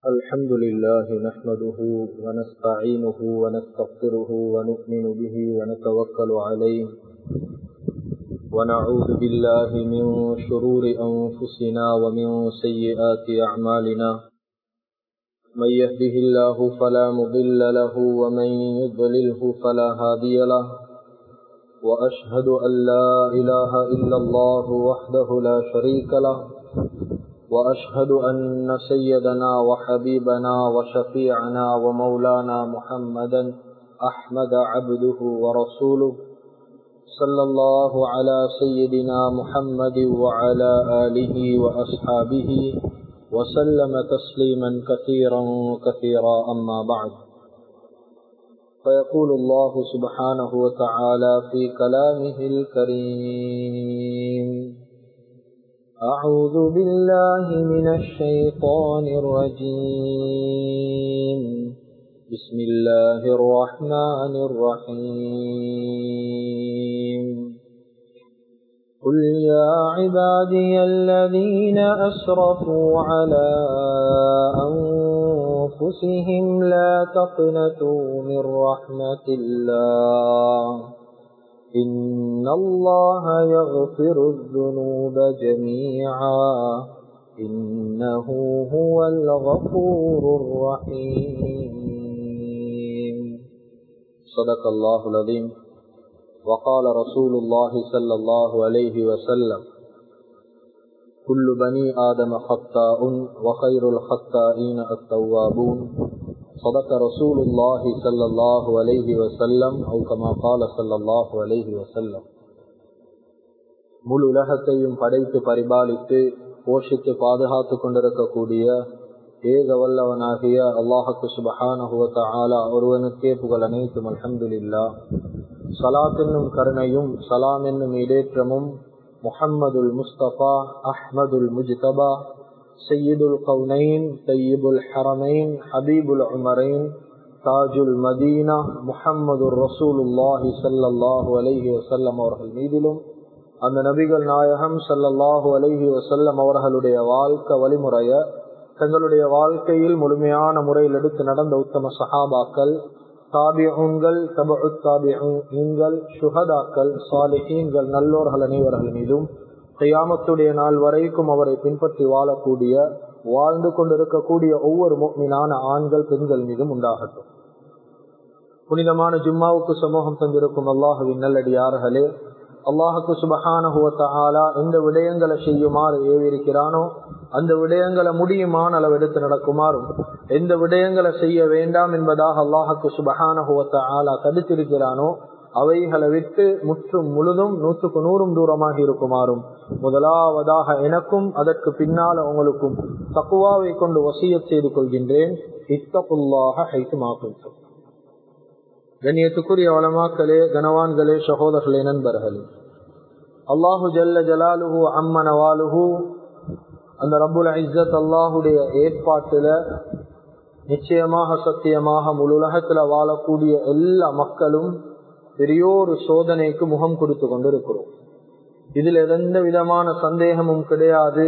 الحمد لله نحمده ونستعينه ونستغفره ونؤمن به ونتوكل عليه ونعوذ بالله من شرور أنفسنا ومن سيئات أعمالنا من يهده الله فلا مضل له ومن يضلله فلا هادي له وأشهد أن لا إله إلا الله وحده لا شريك له وأشهد أن سيدنا وحبيبنا وشفيعنا ومولانا محمدا أحمد عبده ورسوله صلى الله على سيدنا محمد وعلى آله وأصحابه وسلم تسليما كثيرا كثيرا أما بعد فيقول الله سبحانه وتعالى في كلامه الكريم أعوذ بالله من الشيطان الرجيم بسم الله الرحمن الرحيم قل يا عبادي الذين أسرفوا على أنفسهم لا تقنطوا من رحمة الله إن الله يغفر الذنوب جميعا إنه هو الغفور الرحيم صدق الله العظيم وقال رسول الله صلى الله عليه وسلم كل بني آدم خطاء وخير الخطائين التوابون صدق رسول الله صلى الله عليه وسلم أو كما قال صلى الله عليه وسلم முழு உலகத்தையும் படைத்து பரிபாலித்து போஷித்து பாதுகாத்து கொண்டிருக்கக்கூடிய ஏக வல்லவனாகிய அல்லாஹுக்கு சுபஹானஹுவத்த ஆலா ஒருவனுக்கே புகழ் அனைத்தும் அலமதுல்லா சலாத் என்னும் கருணையும் சலாம் என்னும் இடேற்றமும் முஹம்மதுல் முஸ்தபா அஹ்மதுல் முஜ்தபா சையீதுல் கவுனைன் தையீபுல் ஹரமைன் ஹபீபுல் உமரைன் தாஜுல் மதீனா முஹம்மது ரசூலுல்லாஹி சல்லாஹூ அலஹி வசல்லம் அவர்கள் மீதிலும் அந்த நபிகள் நாயகம் சல்லல்லாஹூ அலஹி வசல்லம் அவர்களுடைய வாழ்க்கை வழிமுறைய தங்களுடைய வாழ்க்கையில் முழுமையான முறையில் எடுத்து நடந்த உத்தம சஹாபாக்கள் தாபியங்கள் தபு தாபியங்கள் சுகதாக்கள் சாலிஹீன்கள் நல்லோர்கள் அனைவர்கள் மீதும் கையாமத்துடைய நாள் வரைக்கும் அவரை பின்பற்றி வாழக்கூடிய வாழ்ந்து கொண்டிருக்கக்கூடிய ஒவ்வொரு மீனான ஆண்கள் பெண்கள் மீதும் உண்டாகட்டும் புனிதமான ஜும்மாவுக்கு சமூகம் தந்திருக்கும் அல்லாஹுவின் நல்லடியார்களே அல்லாஹுக்கு சுபஹானஹுவத்தாலா எந்த விடயங்களை செய்யுமாறு ஏவிருக்கிறானோ அந்த விடயங்களை முடியுமான அளவு எடுத்து நடக்குமாறும் எந்த விடயங்களை செய்ய வேண்டாம் என்பதாக அல்லாஹுக்கு சுபஹானஹுவத்தாலா தடுத்திருக்கிறானோ அவைகளை விட்டு முற்றும் முழுதும் நூற்றுக்கு நூறும் தூரமாக இருக்குமாறும் முதலாவதாக எனக்கும் அதற்கு பின்னால உங்களுக்கும் தக்குவாவை கொண்டு வசிய செய்து கொள்கின்றேன் இத்தகுல்லாக ஹைத்துமாக்கும் கண்ணியத்துக்குரிய வளமாக்களே கனவான்களே சகோதரர்களே நண்பர்களே அல்லாஹு ஜல்ல ஜலாலுஹு அம்மனவாலுஹு அந்த ரபுல் இஸ்ஸத் அல்லாஹுடைய ஏற்பாட்டுல நிச்சயமாக சத்தியமாக முழு உலகத்துல வாழக்கூடிய எல்லா மக்களும் பெரியோரு சோதனைக்கு முகம் கொடுத்து கொண்டிருக்கிறோம் இதில் எந்த விதமான சந்தேகமும் கிடையாது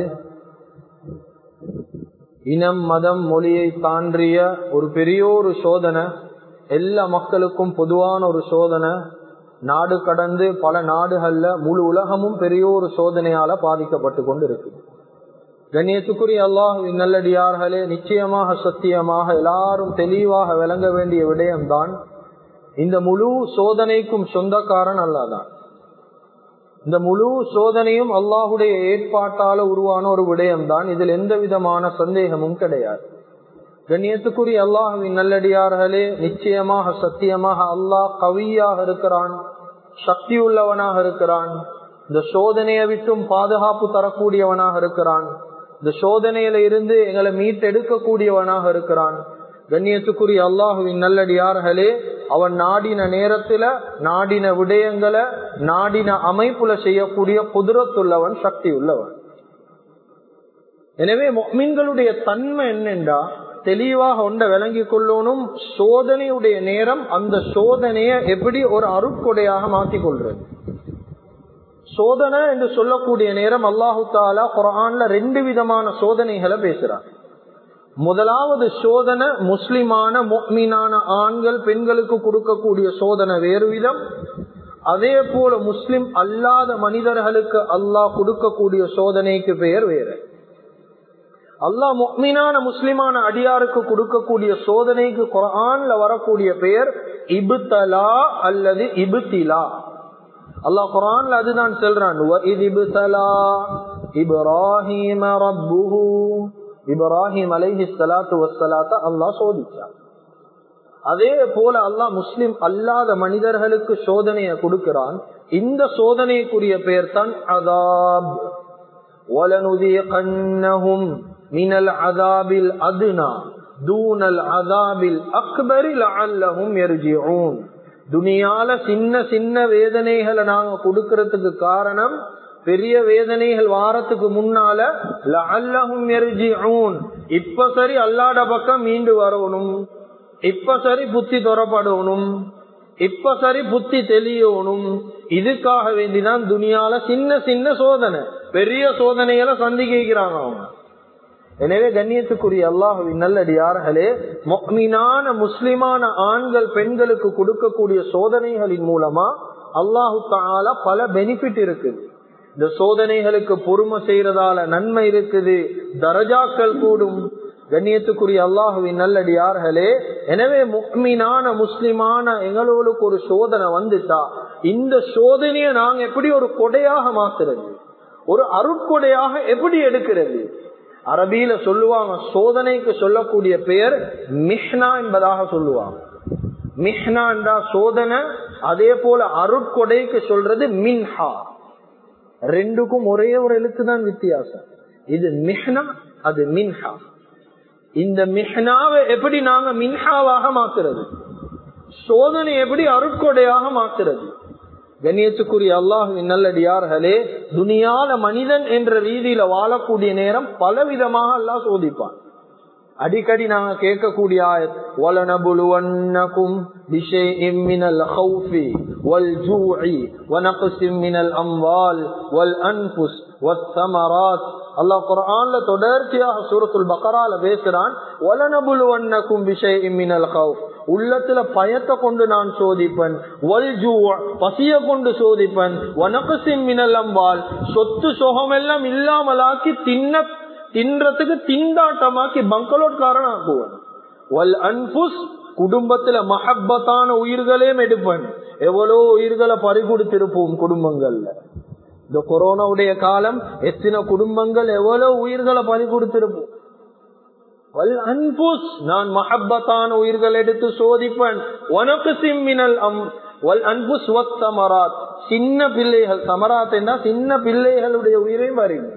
இனம் மதம் மொழியை தாண்டிய ஒரு பெரியோரு சோதனை எல்லா மக்களுக்கும் பொதுவான ஒரு சோதனை நாடு கடந்து பல நாடுகள்ல முழு உலகமும் பெரிய ஒரு சோதனையால பாதிக்கப்பட்டு கொண்டு இருக்கு கண்ணியத்துக்குரிய அல்லாஹ் நல்லடியார்களே நிச்சயமாக சத்தியமாக எல்லாரும் தெளிவாக விளங்க வேண்டிய விடயம்தான் இந்த முழு சோதனைக்கும் சொந்தக்காரன் அல்லாதான் இந்த முழு சோதனையும் அல்லாஹுடைய ஏற்பாட்டால உருவான ஒரு விடயம்தான் இதில் எந்த விதமான சந்தேகமும் கிடையாது கண்ணியத்துக்குரிய அல்லாஹுவின் நல்லடியார்களே நிச்சயமாக சத்தியமாக அல்லாஹ் கவியாக இருக்கிறான் சக்தி உள்ளவனாக இருக்கிறான் இந்த சோதனையை விட்டும் பாதுகாப்பு தரக்கூடியவனாக இருக்கிறான் இந்த சோதனையில இருந்து எங்களை மீட்டெடுக்கக்கூடியவனாக இருக்கிறான் கண்ணியத்துக்குரிய அல்லாஹுவின் நல்லடியார்களே அவன் நாடின நேரத்துல நாடின விடயங்களை நாடின அமைப்புல செய்யக்கூடிய குதிரத்துள்ளவன் சக்தி உள்ளவன் எனவே மீன்களுடைய தன்மை என்னென்றா தெளிவாக ஒன்றை விளங்கி கொள்ளணும் சோதனையுடைய நேரம் அந்த சோதனையை எப்படி ஒரு அருட்கொடையாக மாற்றிக் கொள்றது சோதனை என்று சொல்லக்கூடிய நேரம் அல்லாஹு தாலா குரான்ல ரெண்டு விதமான சோதனைகளை பேசுறான் முதலாவது சோதனை முஸ்லிமான மீனான ஆண்கள் பெண்களுக்கு கொடுக்கக்கூடிய சோதனை வேறு விதம் அதே போல முஸ்லிம் அல்லாத மனிதர்களுக்கு அல்லாஹ் கொடுக்கக்கூடிய சோதனைக்கு பெயர் வேறு அல்லாஹ் மீனான முஸ்லிமான அடியாருக்கு கொடுக்கக்கூடிய சோதனைக்கு குரான்ல வரக்கூடிய பெயர் இபுத்தலா அல்லது இபுத்திலா அல்லாஹ் குரான்ல அதுதான் சொல்றான் இப்ராஹிம் ரப்புஹு இப்ராஹிம் அலைஹி சலாத்து வசலாத்த அல்லாஹ் சோதிச்சான் அதே போல அல்லாஹ் முஸ்லிம் அல்லாத மனிதர்களுக்கு சோதனையை கொடுக்கிறான் இந்த சோதனைக்குரிய பெயர் தான் அதாப் وَلَنُذِيقَنَّهُمْ مِنَ الْعَذَابِ الْأَدْنَى دُونَ الْعَذَابِ الْأَكْبَرِ لَعَلَّهُمْ يَرْجِعُونَ துனியால சின்ன சின்ன வேதனைகளை நாங்க கொடுக்கறதுக்கு காரணம் பெரிய வேதனைகள் வாரத்துக்கு முன்னால லஅல்லஹும் யர்ஜிஊன் இப்ப சரி அல்லாட பக்கம் மீண்டு வரணும் இப்ப சரி புத்தி துறப்படணும் இப்ப சரி புத்தி தெளியணும் இதுக்காக வேண்டிதான் துனியால சின்ன சின்ன சோதனை பெரிய சோதனைகளை சந்திக்கிறாங்க அவங்க எனவே கண்ணியத்துக்குரிய அல்லாஹுவின் நல்லடியார்களே மீனான முஸ்லிமான ஆண்கள் பெண்களுக்கு கொடுக்கக்கூடிய சோதனைகளின் மூலமா அல்லாஹு தால பல பெனிஃபிட் இருக்குது இந்த சோதனைகளுக்கு பொறுமை செய்யறதால நன்மை இருக்குது தரஜாக்கள் கூடும் கண்ணியத்துக்குரிய அல்லாஹுவின் நல்லடியார்களே எனவே முக்மீனான முஸ்லிமான எங்களுக்கு ஒரு சோதனை வந்துட்டா இந்த சோதனையை நாங்க எப்படி ஒரு கொடையாக மாத்துறது ஒரு அருட்கொடையாக எப்படி எடுக்கிறது அரபியில சொல்லுவாங்க சோதனைக்கு சொல்லக்கூடிய பெயர் மிஹ்னா என்பதாக சொல்லுவாங்க மிஹ்னா என்றா சோதனை அதே போல அருட்கொடைக்கு சொல்றது மின்ஹா ரெண்டுக்கும் ஒரே ஒரு எழுத்து தான் வித்தியாசம் இது மிஹ்னா அது மின்ஹா இந்த மிஹ்னாவை எப்படி நாங்க மின்ஹாவாக மாத்துறது சோதனை எப்படி அருட்கொடையாக மாத்துறது கண்ணியத்துக்குரிய அல்லாஹுவின் நல்லடியார்களே துனியால மனிதன் என்ற ரீதியில வாழக்கூடிய நேரம் பலவிதமாக அல்லாஹ் சோதிப்பான் அடிக்கடி நாங்க கேட்கக்கூடிய ஆயத் وَلَنَبُلُوَنَّكُمْ بِشَيْءٍ مِّنَ الْخَوْفِ وَالْجُوعِ وَنَقْصٍ مِّنَ الْأَمْوَالِ وَالْأَنفُسِ وَالثَّمَرَاتِ அல்லாஹ் குர்ஆன்ல தொடர்ச்சியாக சூரத்துல் பக்கரால பேசுறான் وَلَنَبُلُوَنَّكُمْ بِشَيْءٍ مِّنَ الْخَوْفِ உள்ளத்துல பயத்தை கொண்டு நான் சோதிப்பன் பசிய கொண்டு சோதிப்பன் வனகசிம் மினல் அம்பால் சொத்து சுகம் எல்லாம் இல்லாமலாக்கி தின்ன தின்றதுக்கு திண்டாட்டமாக்கி பங்களோட்காரன் ஆக்குவன் வல் அன்புஸ் குடும்பத்துல மஹப்பத்தான உயிர்களையும் எடுப்பன் எவ்வளோ உயிர்களை பறி கொடுத்திருப்போம் குடும்பங்கள்ல இந்த கொரோனாவுடைய காலம் எத்தனை குடும்பங்கள் எவ்வளவு உயிர்களை பறி கொடுத்திருப்போம் வல் அன்புஸ் நான் மஹப்பத்தான உயிர்கள் எடுத்து சோதிப்பேன் உனக்கு சிம்மினல் அம் வல் அன்புஸ் வத் சமராத் சின்ன பிள்ளைகள் சமராத் என்ன சின்ன பிள்ளைகளுடைய உயிரை வருங்க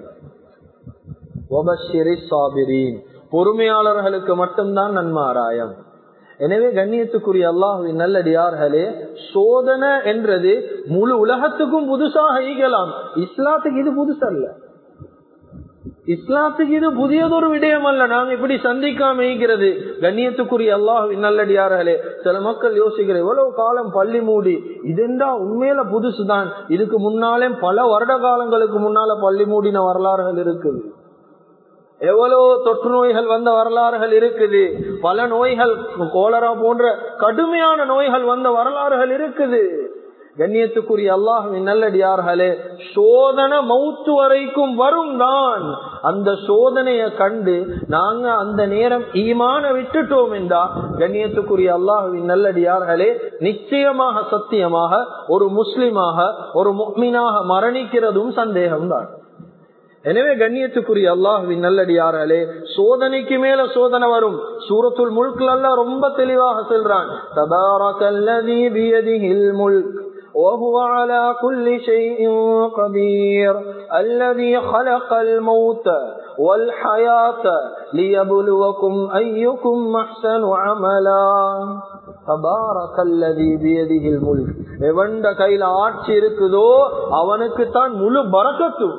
பொறுமையாளர்களுக்கு மட்டும்தான் நன்மாராயம் எனவே கண்ணியத்துக்குரிய அல்லாஹுவின் நல்லடியார்களே சோதனை என்றது முழு உலகத்துக்கும் புதுசாக ஈகலாம் இஸ்லாத்துக்கு இது புதுசல்ல இஸ்லாத்துக்கு இது புதியதொரு விடயம் அல்ல நாங்க இப்படி சந்திக்காம ஈகிறது கண்ணியத்துக்குரிய அல்லாஹுவின் நல்லடியார்களே சில மக்கள் யோசிக்கிற எவ்வளவு காலம் பள்ளி மூடி இதுண்டா உண்மையில புதுசுதான் இதுக்கு முன்னாலே பல வருட காலங்களுக்கு முன்னால பள்ளி மூடின வரலாறுகள் இருக்குது எவ்வளவு தொற்று நோய்கள் வந்த வரலாறுகள் இருக்குது பல நோய்கள் கோலரா போன்ற கடுமையான நோய்கள் வந்த வரலாறுகள் இருக்குது கண்ணியத்துக்குரிய அல்லாஹுவின் நல்லடியார்களே சோதனை மவுத்து வரைக்கும் வரும் தான் அந்த சோதனையை கண்டு நாங்க அந்த நேரம் ஈமான விட்டுட்டோம் என்றா கண்ணியத்துக்குரிய அல்லாஹுவின் நல்லடியார்களே நிச்சயமாக சத்தியமாக ஒரு முஸ்லிமாக ஒரு முக்மினாக மரணிக்கிறதும் சந்தேகம்தான் எனவே கண்ணியத்துக்குரிய அல்லாஹுவின் நல்லடியார்களே சோதனைக்கு மேல சோதனை வரும் சூரத்துல் முழுக்கள் ரொம்ப தெளிவாக செல்றான் தபாரகல்லதி பியதிஹில் முல்க் وهو على كل شيء قدير الذي خلق الموت والحياة ليبلوكم أيكم أحسن عملا تبارك الذي بيده الملك எவண்ட கையில ஆட்சி இருக்குதோ அவனுக்கு தான் முழு பறக்கத்தும்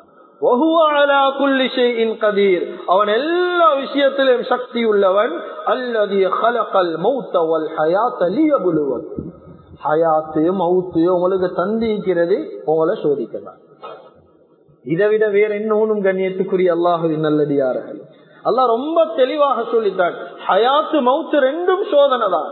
அவன் எல்லா விஷயத்திலும் சக்தி உள்ளவன் அல்லது ஹயாத்து மவுத்து உங்களுக்கு தந்திக்கிறது உங்களை சோதிக்கலாம் இதை விட வேற என்ன ஒன்றும் கண்ணியத்துக்குரிய அல்லாஹுவின் நல்லடியார்கள் அல்லா ரொம்ப தெளிவாக சொல்லித்தான் ஹயாத்து மவுத்து ரெண்டும் சோதனை தான்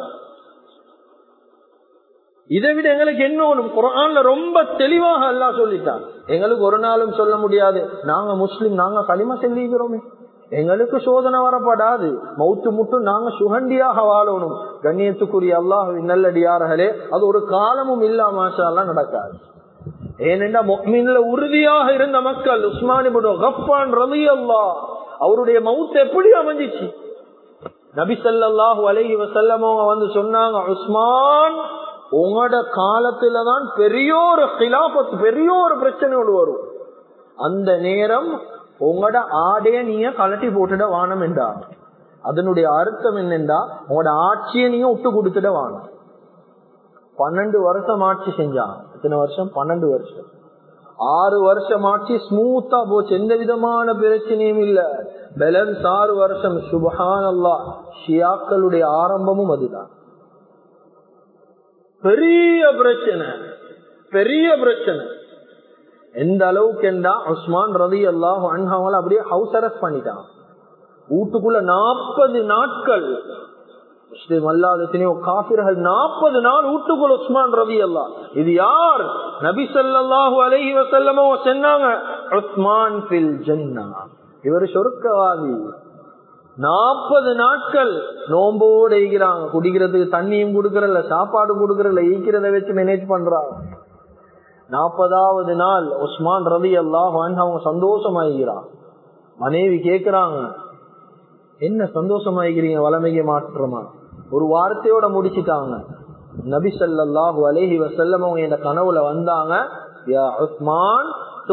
இதை விட எங்களுக்கு என்ன ஒண்ணும் குரான்ல ரொம்ப தெளிவாக அல்லா சொல்லிட்டான் எங்களுக்கு ஒரு நாளும் சொல்ல முடியாது நாங்க முஸ்லிம் நாங்க களிம செல்லிக்கிறோமே எங்களுக்கு சோதனை வரப்படாது மவுத்து முட்டும் நாங்க சுகண்டியாக வாழணும் கண்ணியத்துக்குரிய அல்லாஹ் நல்லடியார்களே அது ஒரு காலமும் இல்லாம நடக்காது ஏனென்றா மொஹ்மீன்ல உறுதியாக இருந்த மக்கள் உஸ்மானி கப்பான் ரவி அல்லா அவருடைய மவுத்து எப்படி அமைஞ்சிச்சு நபி சல்லாஹூ அலஹி வசல்லமவங்க வந்து சொன்னாங்க உஸ்மான் உங்களோட காலத்துலதான் பெரிய ஒரு கிலாபத் பெரிய ஒரு பிரச்சனை ஒன்று வரும் அந்த நேரம் உங்களோட ஆடைய நீங்க கலட்டி போட்டுட வானம் என்றா அதனுடைய அர்த்தம் என்னென்றா உங்களோட ஆட்சியை நீங்க விட்டு கொடுத்துட வானம் பன்னெண்டு வருஷம் ஆட்சி செஞ்சான் எத்தனை வருஷம் பன்னெண்டு வருஷம் ஆறு வருஷம் ஆட்சி ஸ்மூத்தா போச்சு எந்த விதமான பிரச்சனையும் இல்ல பேலன்ஸ் ஆறு வருஷம் சுபஹான் அல்லா ஷியாக்களுடைய ஆரம்பமும் அதுதான் பெரிய பிரச்சனை பெரிய பிரச்சனை எந்த அளவுக்கு என்றா உஸ்மான் ரதி அல்லாஹ் அன்ஹாவல அப்படியே ஹவுஸ் அரெஸ்ட் பண்ணிட்டான் வீட்டுக்குள்ள நாற்பது நாட்கள் முஸ்லிம் அல்லாத காபிர்கள் நாற்பது நாள் வீட்டுக்குள்ள உஸ்மான் ரவி அல்லா இது யார் நபி சல்லாஹூ அலஹி வசல்லமோ சொன்னாங்க உஸ்மான் பில் ஜன்னா இவர் சொருக்கவாதி நாற்பது நாட்கள் நோம்போடு ஈக்கிறாங்க குடிக்கிறதுக்கு தண்ணியும் கொடுக்கறல சாப்பாடு கொடுக்கறல ஈக்கிறத வச்சு மேனேஜ் பண்றாங்க நாற்பதாவது நாள் உஸ்மான் ரவி அல்லாஹ் அவங்க சந்தோஷமாகிறான் மனைவி கேக்குறாங்க என்ன சந்தோஷமாகிறீங்க வளமைக்கு மாற்றமா ஒரு வார்த்தையோட முடிச்சிட்டாங்க நபி சல்லாஹூ அலேஹி வசல்லம் அவங்க என் கனவுல வந்தாங்க யா உஸ்மான்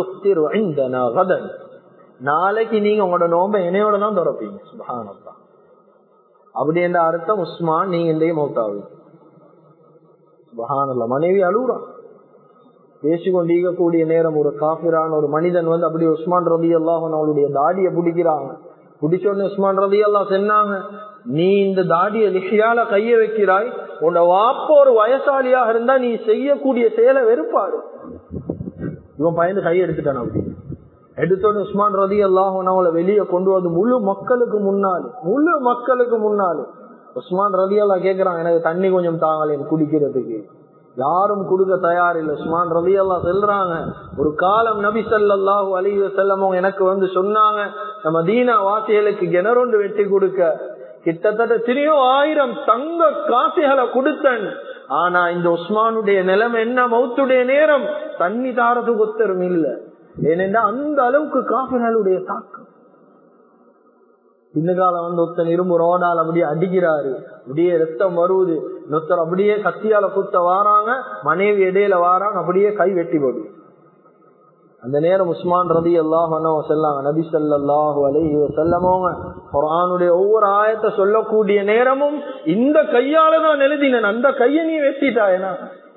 நாளைக்கு நீங்க உங்களோட நோம்ப என்னையோட தான் திறப்பீங்க சுபஹானல்லா அப்படி என்ற அர்த்தம் உஸ்மான் நீங்க இன்றைய மௌத்தாவீங்க சுபஹானல்லா மனைவி அழுகுறான் பேசிக்கொண்டிருக்கக்கூடிய நேரம் ஒரு காபிரான ஒரு மனிதன் வந்து அப்படி உஸ்மான் ரபி அல்லாஹ் அவளுடைய தாடியை பிடிக்கிறாங்க பிடிச்சோன்னு உஸ்மான் ரதி எல்லாம் சொன்னாங்க நீ இந்த தாடிய லிஷியால கைய வைக்கிறாய் உன்னை வாப்ப ஒரு வயசாலியாக இருந்தா நீ செய்யக்கூடிய செயலை வெறுப்பாரு இவன் பயந்து கை எடுத்துட்டான் அப்படி எடுத்தோன்னு உஸ்மான் ரதி அல்லாஹ் அவளை வெளியே கொண்டு வந்து முழு மக்களுக்கு முன்னாடி முழு மக்களுக்கு முன்னாடி உஸ்மான் ரதி அல்லா கேக்குறான் எனக்கு தண்ணி கொஞ்சம் தாங்களேன் குடிக்கிறதுக்கு யாரும் கொடுக்க தயார் இல்லை உஸ்மான் ரவி அல்லா செல்றாங்க ஒரு காலம் நபி சல்லாஹூ அலிவ செல்லமோ எனக்கு வந்து சொன்னாங்க நம்ம தீனா வாசிகளுக்கு கிணறொண்டு வெட்டி கொடுக்க கிட்டத்தட்ட திரியோ ஆயிரம் தங்க காசிகளை கொடுத்தன் ஆனா இந்த உஸ்மானுடைய நிலைமை என்ன மௌத்துடைய நேரம் தண்ணி தாரதுக்கு ஒத்தரும் இல்ல ஏனென்றா அந்த அளவுக்கு காபிகளுடைய தாக்கம் பின்னுகால வந்து ஒருத்தன் இரும்பு ரோடால் அப்படியே அடிக்கிறாரு அப்படியே ரத்தம் வருவது இன்னொருத்தர் அப்படியே கத்தியால குத்த வாராங்க மனைவி இடையில வாராங்க அப்படியே கை வெட்டி போடு அந்த நேரம் உஸ்மான் ரதி அல்லாஹ் செல்லாங்க நபி சல்லாஹு அலஹி செல்லமோங்க குரானுடைய ஒவ்வொரு ஆயத்தை சொல்லக்கூடிய நேரமும் இந்த கையால தான் எழுதினேன் அந்த கையை நீ வெட்டிட்டாயனா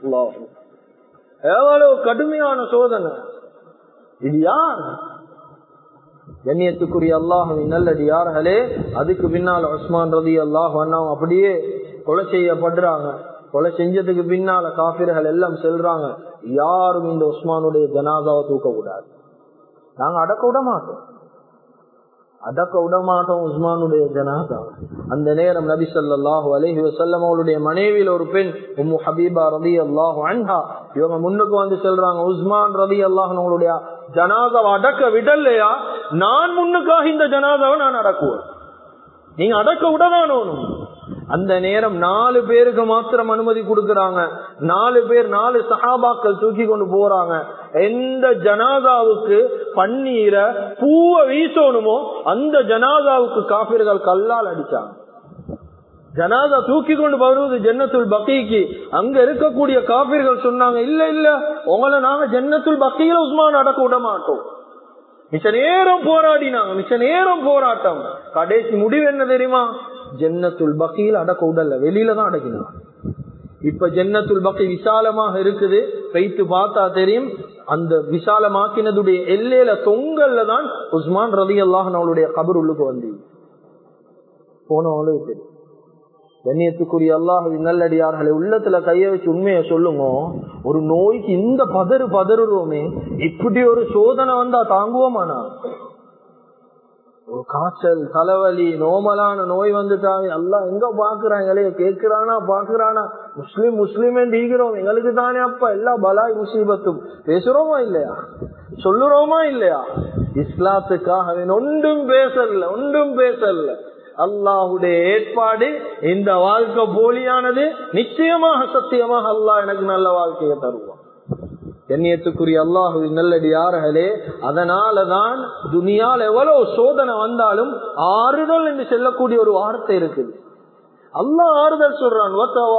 எவ்வளவு கடுமையான சோதனை இது யார் கண்ணியத்துக்குரிய அல்லாஹுவின் நல்லடியார்களே அதுக்கு பின்னால் உஸ்மான் ரதி அல்லாஹ் அப்படியே கொலை செய்யப்படுறாங்க கொலை செஞ்சதுக்கு பின்னால காபிர்கள் எல்லாம் செல்றாங்க யாரும் இந்த உஸ்மானுடைய ஜனாதாவை தூக்க கூடாது நாங்க அடக்க விட மாட்டோம் அடக்க விட மாட்டோம் உஸ்மானுடைய ஜனாதா அந்த நேரம் நபி சொல்லாஹு அலஹி வசல்லம் அவளுடைய மனைவியில ஒரு பெண் உம்மு ஹபீபா ரதி அல்லாஹு அன்ஹா இவங்க முன்னுக்கு வந்து சொல்றாங்க உஸ்மான் ரதி அல்லாஹ் அவங்களுடைய ஜனாதாவை அடக்க விடலையா நான் முன்னுக்காக இந்த ஜனாதாவை நான் அடக்குவேன் நீங்க அடக்க விடதான் அந்த நேரம் நாலு பேருக்கு மாத்திரம் அனுமதி கொடுக்கறாங்க நாலு பேர் நாலு சகாபாக்கள் தூக்கி கொண்டு போறாங்க எந்த ஜனாதாவுக்கு பன்னீரை பூவை வீசணுமோ அந்த ஜனாதாவுக்கு காபிர்கள் கல்லால் அடிச்சாங்க ஜனாதா தூக்கி கொண்டு வருவது ஜன்னத்துல் பக்கிக்கு அங்க இருக்கக்கூடிய காபிர்கள் சொன்னாங்க இல்ல இல்ல உங்களை நாங்க ஜன்னத்துல் பக்கியில உஸ்மான் அடக்க விட மாட்டோம் மிச்ச நேரம் போராடினாங்க மிச்ச நேரம் போராட்டம் கடைசி முடிவு என்ன தெரியுமா ஜன்னத்துல் பக்கியில் அடக்க உடல்ல வெளியில தான் அடக்கினாங்க இப்ப ஜன்னத்துல் பக்கி விசாலமாக இருக்குது வைத்து பார்த்தா தெரியும் அந்த விசாலமாக்கினதுடைய எல்லையில தொங்கல்ல தான் உஸ்மான் ரதி அல்லாஹ் அவளுடைய கபர் உள்ளுக்கு வந்து போனவங்களுக்கு தெரியும் கண்ணியத்துக்குரிய அல்லாஹுவின் நல்லடியார்களை உள்ளத்துல கைய வச்சு உண்மையை சொல்லுங்க ஒரு நோய்க்கு இந்த பதறு பதறுறோமே இப்படி ஒரு சோதனை வந்தா தாங்குவோமானா ஒரு காய்ச்சல் தலைவலி நோமலான நோய் வந்துட்டாவே எல்லாம் எங்க பாக்குறாங்களே கேட்கிறானா பாக்குறானா முஸ்லிம் முஸ்லிம் ஈகிறோம் எங்களுக்கு தானே அப்பா எல்லா பலாய் முசீபத்தும் பேசுறோமா இல்லையா சொல்லுறோமா இல்லையா இஸ்லாத்துக்காக ஒன்றும் பேசல ஒன்றும் பேசல அல்லாஹுடைய ஏற்பாடு இந்த வாழ்க்கை போலியானது நிச்சயமாக சத்தியமாக அல்லாஹ் எனக்கு நல்ல வாழ்க்கையை தருவான் கண்ணியத்துக்குரிய அல்லாஹுவின் நல்லடியார்களே அதனாலதான் துனியால் எவ்வளவு சோதனை வந்தாலும் ஆறுதல் என்று சொல்லக்கூடிய ஒரு வார்த்தை இருக்குது அல்லாஹ் ஆறுதல் சொல்றான்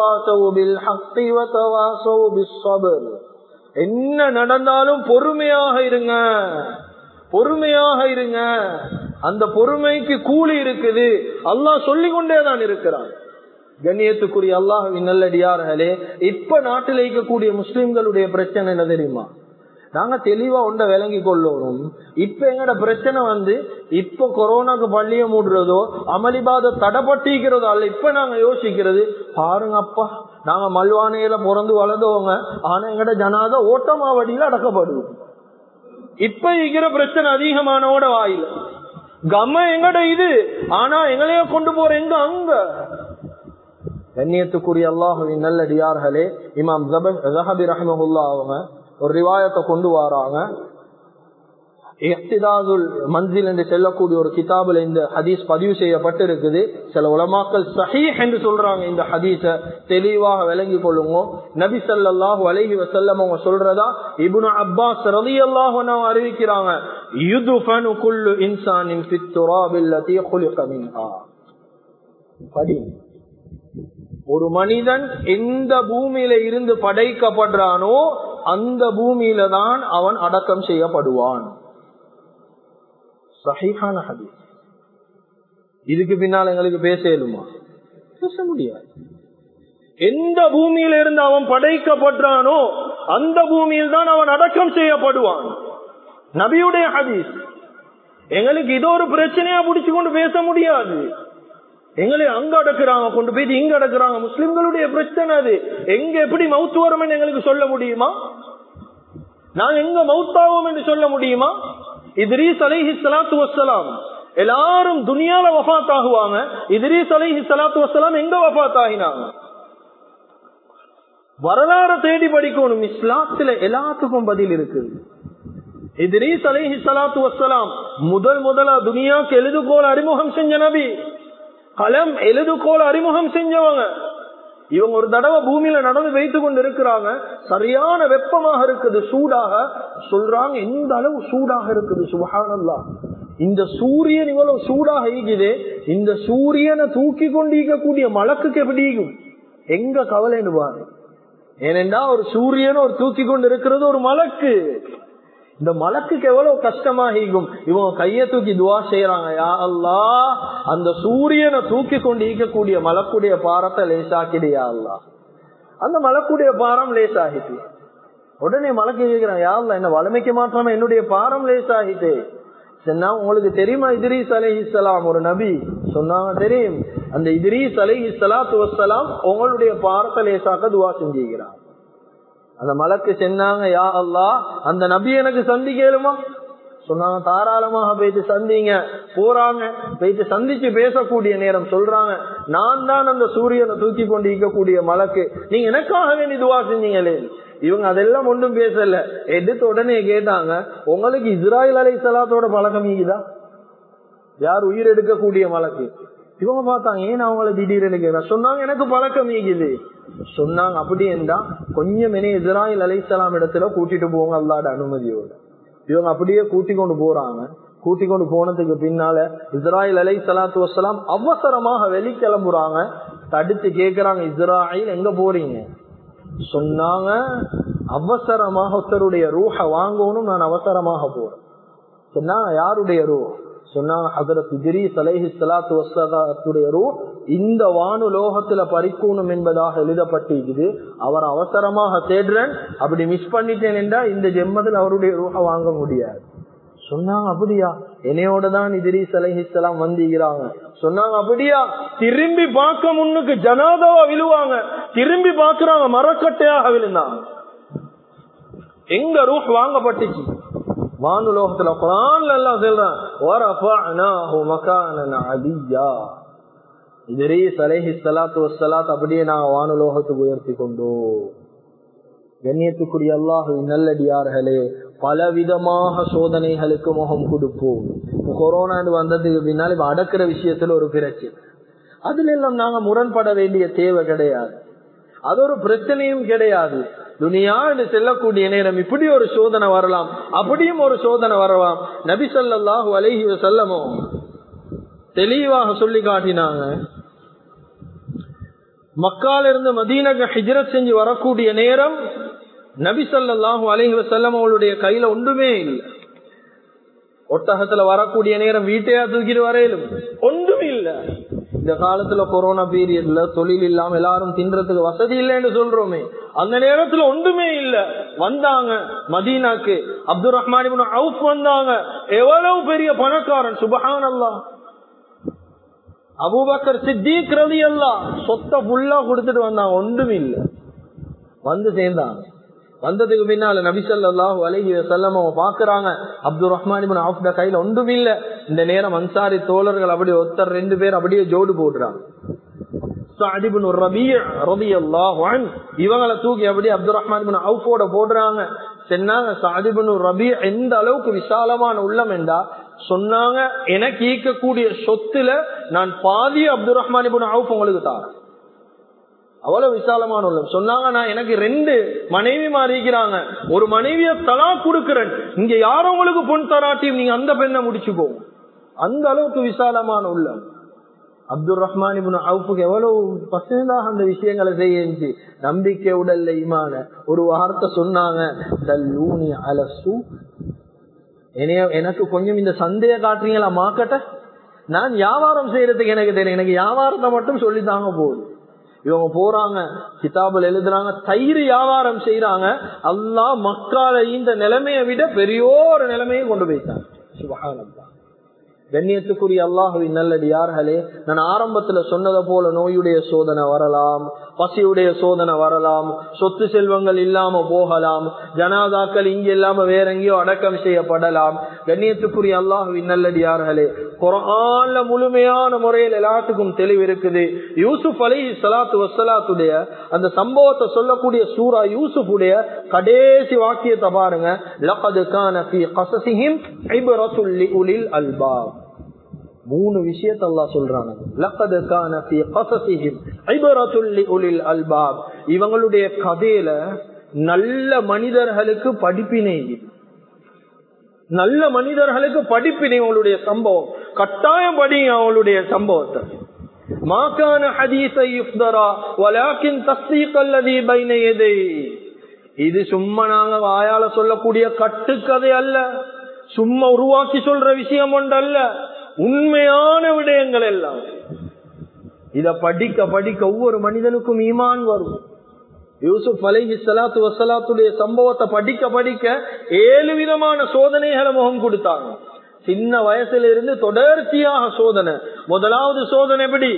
என்ன நடந்தாலும் பொறுமையாக இருங்க பொறுமையாக இருங்க அந்த பொறுமைக்கு கூலி இருக்குது அல்லாஹ் சொல்லிக் கொண்டேதான் இருக்கிறான் கண்ணியத்துக்குரிய அல்லாஹுவின் நல்லடியார்களே இப்ப நாட்டில் இருக்கக்கூடிய முஸ்லிம்களுடைய பிரச்சனை என்ன தெரியுமா நாங்க தெளிவா ஒன்றை விளங்கி கொள்ளணும் இப்ப எங்கட பிரச்சனை வந்து இப்ப கொரோனாக்கு பள்ளிய மூடுறதோ அமளிபாத தடப்பட்டிக்கிறதோ அல்ல இப்ப நாங்க யோசிக்கிறது பாருங்க அப்பா நாங்க மல்வானையில பிறந்து வளர்ந்தவங்க ஆனா எங்கட ஜனாத ஓட்டமாவடியில அடக்கப்படுவோம் இப்ப இருக்கிற பிரச்சனை அதிகமானோட வாயில கம்ம எங்கட இது ஆனா எங்களைய கொண்டு போற எங்க அங்க கண்ணியத்துக்குரிய அல்லாஹுவின் நல்லடியார்களே இமாம் ஜஹபி ரஹமஹுல்லா அவங்க ஒரு ரிவாயத்தை கொண்டு வராங்க மன்சில் என்று செல்லக்கூடிய ஒரு கிதாபுல இந்த ஹதீஸ் பதிவு செய்யப்பட்டிருக்குது சில உலமாக்கள் சஹீஹ் என்று சொல்றாங்க இந்த ஹதீஸ தெளிவாக விளங்கி கொள்ளுங்க நபி சல்லாஹு அலஹி வசல்லம் அவங்க சொல்றதா இபுனு அப்பாஸ் ரதி அல்லாஹ் அறிவிக்கிறாங்க யுதுஃபனு குல்லு இன்சானின் பித்துராபில்லதி குலிக மின்ஹா படி ஒரு மனிதன் எந்த பூமியில இருந்து படைக்கப்படுறானோ அந்த பூமியில தான் அவன் அடக்கம் செய்யப்படுவான் சஹீஹான ஹதீஸ் இதுக்கு பின்னால் எங்களுக்கு பேச இயலுமா பேச முடியாது எந்த பூமியில இருந்து அவன் படைக்கப்படுறானோ அந்த பூமியில் தான் அவன் அடக்கம் செய்யப்படுவான் நபியுடைய ஹதீஸ் எங்களுக்கு இதோ ஒரு பிரச்சனையா பிடிச்சு கொண்டு பேச முடியாது எங்களை அங்க அடக்குறாங்க கொண்டு போய் இங்க அடக்குறாங்க முஸ்லிம்களுடைய பிரச்சனை அது எங்க எப்படி மவுத்து வரும் எங்களுக்கு சொல்ல முடியுமா நாங்க எங்க மவுத்தாவோம் என்று சொல்ல முடியுமா இத்ரீஸ் அலைஹி சலாத்து வசலாம் எல்லாரும் துனியால வஃத் ஆகுவாங்க இத்ரீஸ் அலைஹி சலாத்து வசலாம் எங்க வஃத் ஆகினாங்க வரலாறு தேடி படிக்கணும் இஸ்லாத்துல எல்லாத்துக்கும் பதில் இருக்குது இத்ரீஸ் அலைஹி சலாத்து வசலாம் முதல் முதலா துனியாக்கு எழுதுகோல் அறிமுகம் செஞ்ச நபி கலம் எழுதுகோல் அறிமுகம் செஞ்சவங்க இவங்க ஒரு தடவை பூமியில நடந்து வைத்து கொண்டு இருக்கிறாங்க சரியான வெப்பமாக இருக்குது சூடாக சொல்றாங்க எந்த அளவு சூடாக இருக்குது சுபகானல்லா இந்த சூரியன் இவ்வளவு சூடாக இருக்குது இந்த சூரியனை தூக்கி கொண்டு இருக்கக்கூடிய மலக்குக்கு எப்படி இருக்கும் எங்க கவலைன்னு பாரு ஏனென்றா ஒரு சூரியனை ஒரு தூக்கி கொண்டு இருக்கிறது ஒரு மலக்கு இந்த மலக்குக்கு எவ்வளவு கஷ்டமாக இருக்கும் இவங்க கைய தூக்கி துவா செய்யறாங்க யா அல்லா அந்த சூரியனை தூக்கி கொண்டு ஈக்கக்கூடிய மலக்குடைய பாரத்தை லேசாக்கிடியா அல்லா அந்த மலக்குடைய பாரம் லேசாகிட்டு உடனே மலக்கு கேட்கிறான் யா அல்லா என்ன வளமைக்க மாற்றாம என்னுடைய பாரம் லேசாகிட்டு சொன்னா உங்களுக்கு தெரியுமா இதிரீஸ் அலை இஸ்லாம் ஒரு நபி சொன்னாங்க தெரியும் அந்த இதிரீஸ் அலை இஸ்லாத்து வசலாம் உங்களுடைய பாரத்தை லேசாக்க துவா செஞ்சுக்கிறான் அந்த மலக்கு சென்னாங்க யா அல்லா அந்த நபி எனக்கு சந்திக்கலுமா சொன்னாங்க தாராளமாக போயிட்டு சந்திங்க போறாங்க போயிட்டு சந்திச்சு பேசக்கூடிய நேரம் சொல்றாங்க நான் தான் அந்த சூரியனை தூக்கி கொண்டு இருக்கக்கூடிய மலக்கு நீங்க எனக்காக வேண்டி துவா செஞ்சீங்களே இவங்க அதெல்லாம் ஒன்றும் பேசல எடுத்து உடனே கேட்டாங்க உங்களுக்கு இஸ்ராயல் அலை சலாத்தோட பழக்கம் இருக்குதா யார் உயிர் எடுக்கக்கூடிய மலக்கு இவங்க பார்த்தாங்க ஏன் அவங்கள திடீர்னு கேட்க சொன்னாங்க எனக்கு பழக்கம் ஈகுது சொன்னாங்க அப்படி என்றா கொஞ்சம் இனி இஸ்ராயல் அலைசலாம் இடத்துல கூட்டிட்டு போங்க அல்லாட அனுமதியோட இவங்க அப்படியே கூட்டி கொண்டு போறாங்க கூட்டி கொண்டு போனதுக்கு பின்னால இஸ்ராயல் அலை சலாத்து வசலாம் அவசரமாக வெளிக்கிளம்புறாங்க தடுத்து கேக்குறாங்க இஸ்ராயில் எங்க போறீங்க சொன்னாங்க அவசரமாக ஒருத்தருடைய ரூஹ வாங்கணும் நான் அவசரமாக போறேன் சொன்னாங்க யாருடைய ரூ சொன்னாங்க ஹசரத் இதிரி சலேஹி சலாத்து வசலாத்துடைய ரூ இந்த வானு லோகத்துல பறிக்கணும் என்பதாக எழுதப்பட்டிருக்குது அவர் அவசரமாக தேடுறேன் அப்படி மிஸ் பண்ணிட்டேன் என்றா இந்த ஜெம்மத்தில் அவருடைய ரூஹ வாங்க முடியாது சொன்னாங்க அப்படியா என்னையோட தான் இதிரி சலேஹிஸ்லாம் வந்திக்கிறாங்க சொன்னாங்க அப்படியா திரும்பி பார்க்க முன்னுக்கு ஜனாதாவா விழுவாங்க திரும்பி பார்க்கறாங்க மரக்கட்டையாக விழுந்தாங்க எங்க ரூஹ் வாங்கப்பட்டுச்சு வானுலோகத்துல குரான்ல எல்லாம் சொல்றான் இதரீஸ் அலேஹி சலாத்து வசலாத் அப்படியே நாங்க வானுலோகத்துக்கு உயர்த்தி கொண்டோ கண்ணியத்துக்குரிய அல்லாஹு நல்லடியார்களே பலவிதமாக சோதனைகளுக்கு முகம் கொடுப்போம் கொரோனா வந்ததுக்கு பின்னால் இப்ப அடக்கிற விஷயத்துல ஒரு பிரச்சனை அதுல எல்லாம் நாங்க முரண்பட வேண்டிய தேவை கிடையாது அது ஒரு பிரச்சனையும் கிடையாது துனியா என்று செல்லக்கூடிய நேரம் இப்படி ஒரு சோதனை வரலாம் அப்படியும் ஒரு சோதனை வரலாம் நபி சொல்லாஹு அலஹி செல்லமோ தெளிவாக சொல்லி காட்டினாங்க மக்கால இருந்து மதீனக ஹிஜரத் செஞ்சு வரக்கூடிய நேரம் நபி சொல்லாஹு அலஹி வசல்லம் அவளுடைய கையில ஒன்றுமே இல்லை ஒட்டகத்துல வரக்கூடிய நேரம் வீட்டையா தூக்கிட்டு வரையிலும் ஒன்றும் இல்லை இந்த காலத்துல கொரோனா பீரியட்ல தொழில் இல்லாம எல்லாரும் தின்றதுக்கு வசதி இல்லைன்னு சொல்றோமே அந்த நேரத்துல ஒன்றுமே இல்ல வந்தாங்க மதீனாக்கு அப்துல் ரஹ்மான் அவுப் வந்தாங்க எவ்வளவு பெரிய பணக்காரன் சுபஹான் அல்லா அபூபக்கர் சித்திக் ரவி அல்லா சொத்த புல்லா கொடுத்துட்டு வந்தாங்க ஒன்றும் இல்ல வந்து சேர்ந்தாங்க வந்ததுக்கு பின்னால நபிசல்லாஹு அலஹி வசல்லம் பாக்குறாங்க அப்துல் ரஹ்மான் ஆஃப்ட கையில ஒன்றும் இல்ல இந்த நேரம் அன்சாரி தோழர்கள் அப்படியே ஒருத்தர் ரெண்டு பேர் அப்படியே ஜோடு போடுறாங்க இவங்களை தூக்கி அப்படியே அப்துல் ரஹ்மான் அவுஃபோட போடுறாங்க சொன்னாங்க சாதிபனு ரபி எந்த அளவுக்கு விசாலமான உள்ளம் என்றா சொன்னாங்க எனக்கு ஈக்கக்கூடிய சொத்துல நான் பாதி அப்துல் ரஹ்மான் அவுஃப் உங்களுக்கு தாரேன் அவ்வளவு விசாலமான உள்ளம் சொன்னாங்க நான் எனக்கு ரெண்டு மனைவி மாறிக்கிறாங்க ஒரு மனைவிய தலா கொடுக்கிறேன் இங்க யாரும் உங்களுக்கு பொன் தராட்டியும் நீங்க அந்த பெண்ணை முடிச்சுக்கோ அந்த அளவுக்கு விசாலமான உள்ளம் அப்துல் ரஹ்மான் அவுப்புக்கு எவ்வளவு பசந்தாக அந்த விஷயங்களை செய்யுச்சு நம்பிக்கை உடல்ல இமான ஒரு வார்த்தை சொன்னாங்க அலசு எனக்கு கொஞ்சம் இந்த சந்தேக காட்டுறீங்களா மாக்கட்ட நான் வியாபாரம் செய்யறதுக்கு எனக்கு தெரியும் எனக்கு வியாபாரத்தை மட்டும் சொல்லித்தாங்க போகுது இவங்க போறாங்க கிதாபில் எழுதுறாங்க தயிர் வியாபாரம் செய்யறாங்க அல்லா மக்களை இந்த நிலைமையை விட பெரியோரு நிலைமையை கொண்டு போயிட்டாங்க சுபகானந்தா கண்ணியத்துக்குரிய அல்லாஹுவின் நல்லடியார்களே நான் ஆரம்பத்துல சொன்னதை போல நோயுடைய சோதனை வரலாம் பசியுடைய சோதனை வரலாம் சொத்து செல்வங்கள் இல்லாம போகலாம் ஜனாதாக்கள் இங்க இல்லாம வேற எங்கேயோ அடக்கம் செய்யப்படலாம் கண்ணியத்துக்குரிய அல்லாஹுவின் நல்லடியார்களே குரான்ல முழுமையான முறையில் எல்லாத்துக்கும் தெளிவு இருக்குது யூசுப் அலி சலாத்து வசலாத்துடைய அந்த சம்பவத்தை சொல்லக்கூடிய சூரா யூசுஃபுடைய கடைசி வாக்கியத்தை பாருங்க லகது கான ஃபீ கஸஸிஹிம் இப்ரத்துல் லிஉலில் அல்பாப் மூணு விஷயத்த அல்லாஹ் சொல்றாங்க லக்கது கான ஃபீ கஸஸிஹிம் இப்ரத்துல் லிஉலில் அல்பாப் இவங்களுடைய கதையில நல்ல மனிதர்களுக்கு படிப்பினை நல்ல மனிதர்களுக்கு படிப்பினை அவளுடைய சம்பவம் கட்டாயம் படி அவளுடைய சம்பவத்தை மாக்கான ஹதீஸை இஃப்தரா வலாக்கின் தஸ்தீக் அல்லதி பைன எதை இது சும்மா நாங்க வாயால சொல்லக்கூடிய கட்டுக்கதை அல்ல சும்மா உருவாக்கி சொல்ற விஷயம் ஒன்றல்ல உண்மையான விடயங்கள் எல்லாம் இத படிக்க படிக்க ஒவ்வொரு மனிதனுக்கும் ஈமான் வரும் யூசுப் அலைஹி சலாத்து வசலாத்துடைய சம்பவத்தை படிக்க படிக்க ஏழு விதமான சோதனைகளை முகம் கொடுத்தாங்க சின்ன வயசுல இருந்து தொடர்ச்சியாக சோதனை முதலாவது சோதனை எப்படி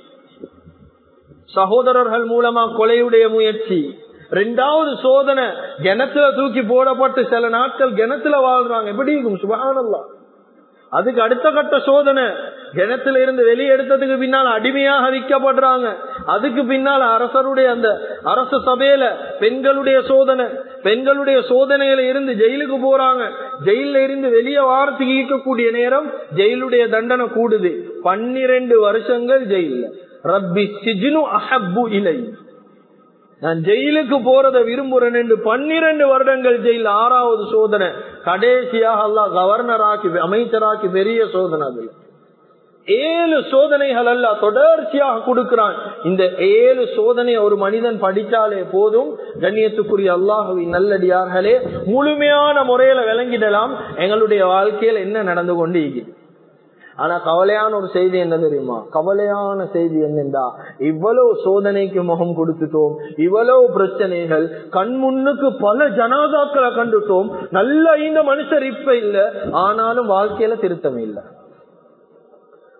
சகோதரர்கள் மூலமா கொலையுடைய முயற்சி ரெண்டாவது சோதனை கிணத்துல தூக்கி போடப்பட்டு சில நாட்கள் கிணத்துல வாழ்றாங்க எப்படி இருக்கும் சுபகானல்லா அதுக்கு அடுத்த கட்ட சோதனை கிணத்துல இருந்து வெளியே எடுத்ததுக்கு பின்னால் அடிமையாக விற்கப்படுறாங்க அதுக்கு பின்னால் அரசருடைய அந்த அரச சபையில பெண்களுடைய சோதனை பெண்களுடைய சோதனையில இருந்து ஜெயிலுக்கு போறாங்க ஜெயில இருந்து வெளியே வாரத்துக்கு ஈர்க்கக்கூடிய நேரம் ஜெயிலுடைய தண்டனை கூடுது பன்னிரண்டு வருஷங்கள் ஜெயில ரப்பி சிஜினு அஹப்பு இலை நான் ஜெயிலுக்கு போறத விரும்புறேன் என்று பன்னிரண்டு வருடங்கள் ஜெயில் ஆறாவது சோதனை கடைசியாக அல்லா கவர்னராக்கி அமைச்சராக்கி பெரிய சோதனை அது ஏழு சோதனைகள் அல்ல தொடர்ச்சியாக கொடுக்கிறான் இந்த ஏழு சோதனை ஒரு மனிதன் படித்தாலே போதும் கண்ணியத்துக்குரிய அல்லாஹுவின் நல்லடியார்களே முழுமையான முறையில விளங்கிடலாம் எங்களுடைய வாழ்க்கையில் என்ன நடந்து கொண்டு இருக்கிறது ஆனா கவலையான ஒரு செய்தி என்ன தெரியுமா கவலையான செய்தி என்னென்றா இவ்வளவு சோதனைக்கு முகம் கொடுத்துட்டோம் இவ்வளவு பிரச்சனைகள் கண் முன்னுக்கு பல ஜனாதாக்களை கண்டுட்டோம் நல்ல இந்த மனுஷர் இப்ப இல்ல ஆனாலும் வாழ்க்கையில திருத்தம் இல்லை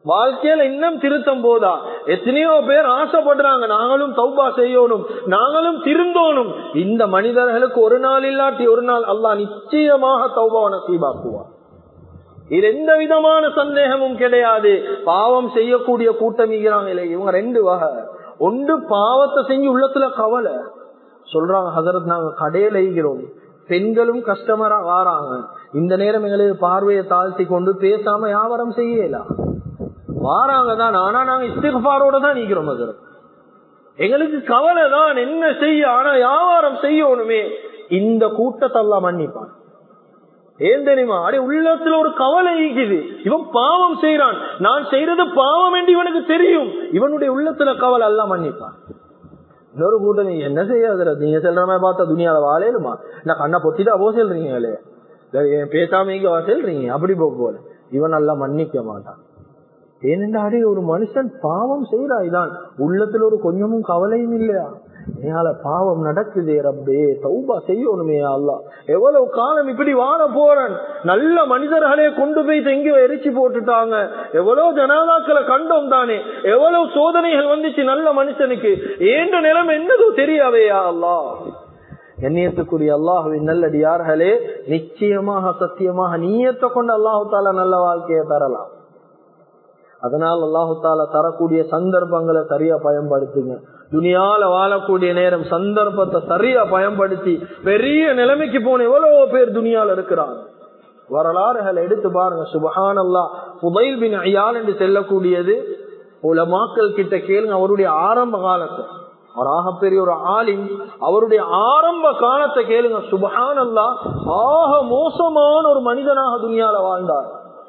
வாழ்க்கையில இன்னும் திருத்தம் போதா எத்தனையோ பேர் ஆசைப்படுறாங்க நாங்களும் தௌபா செய்யணும் நாங்களும் திருந்தோணும் இந்த மனிதர்களுக்கு ஒரு நாள் இல்லாட்டி ஒரு நாள் அல்லாஹ் நிச்சயமாக தௌபாவை நசீபாக்குவார் இது எந்த விதமான சந்தேகமும் கிடையாது பாவம் செய்யக்கூடிய கூட்டம் இல்லை இவங்க ரெண்டு வகை ஒன்று பாவத்தை செஞ்சு உள்ளத்துல கவலை சொல்றாங்க ஹசரத் நாங்க கடையில ஈகிறோம் பெண்களும் கஸ்டமரா வாராங்க இந்த நேரம் எங்களுக்கு பார்வையை தாழ்த்தி கொண்டு பேசாம வியாபாரம் செய்யலாம் வாராங்க தான் ஆனா நாங்க இஸ்திஃபாரோட தான் நீக்கிறோம் ஹசரத் எங்களுக்கு கவலை தான் என்ன செய்ய ஆனா வியாபாரம் செய்யணுமே இந்த கூட்டத்தெல்லாம் மன்னிப்பான் ஏன் தெரியுமா அடே உள்ளத்துல ஒரு கவலை ஈக்குது இவன் பாவம் செய்யறான் நான் செய்யறது பாவம் என்று இவனுக்கு தெரியும் இவனுடைய உள்ளத்துல கவலை எல்லாம் மன்னிப்பான் இன்னொரு கூட்டம் நீங்க என்ன செய்யாத நீங்க செல்ற மாதிரி பார்த்தா துணியால வாழையிலுமா நான் கண்ணை பொத்திட்டா போ செல்றீங்களே பேசாம இங்க செல்றீங்க அப்படி போக போல இவன் நல்லா மன்னிக்க மாட்டான் ஏனென்றாடே ஒரு மனுஷன் பாவம் செய்யறாய்தான் உள்ளத்துல ஒரு கொஞ்சமும் கவலையும் இல்லையா என்னால பாவம் நடக்குதே ரப்பே தௌபா செய்யணுமே அல்லா எவ்வளவு காலம் இப்படி வாழ போறேன் நல்ல மனிதர்களே கொண்டு போய் எங்கேயோ எரிச்சு போட்டுட்டாங்க எவ்வளவு ஜனாதாக்களை கண்டோம் தானே எவ்வளவு சோதனைகள் வந்துச்சு நல்ல மனுஷனுக்கு ஏன்ற நிலைமை என்னதோ தெரியாவையா அல்லா எண்ணியத்துக்குரிய அல்லாஹுவின் நல்லடியார்களே நிச்சயமாக சத்தியமாக நீயத்தை கொண்டு அல்லாஹு தாலா நல்ல வாழ்க்கையை தரலாம் அதனால் அல்லாஹு தாலா தரக்கூடிய சந்தர்ப்பங்களை சரியா பயன்படுத்துங்க துணியால வாழக்கூடிய நேரம் சந்தர்ப்பத்தை சரியா பயன்படுத்தி பெரிய நிலைமைக்கு போன எவ்வளவு பேர் துணியால இருக்கிறாங்க வரலாறுகளை எடுத்து பாருங்க சுபஹான் அல்லா புதைல் பின் ஐயால் என்று செல்லக்கூடியது உலமாக்கள் கிட்ட கேளுங்க அவருடைய ஆரம்ப காலத்தை அவர் ஆகப்பெரிய ஒரு ஆலிம் அவருடைய ஆரம்ப காலத்தை கேளுங்க சுபஹான் அல்லா ஆக மோசமான ஒரு மனிதனாக துணியால வாழ்ந்தார்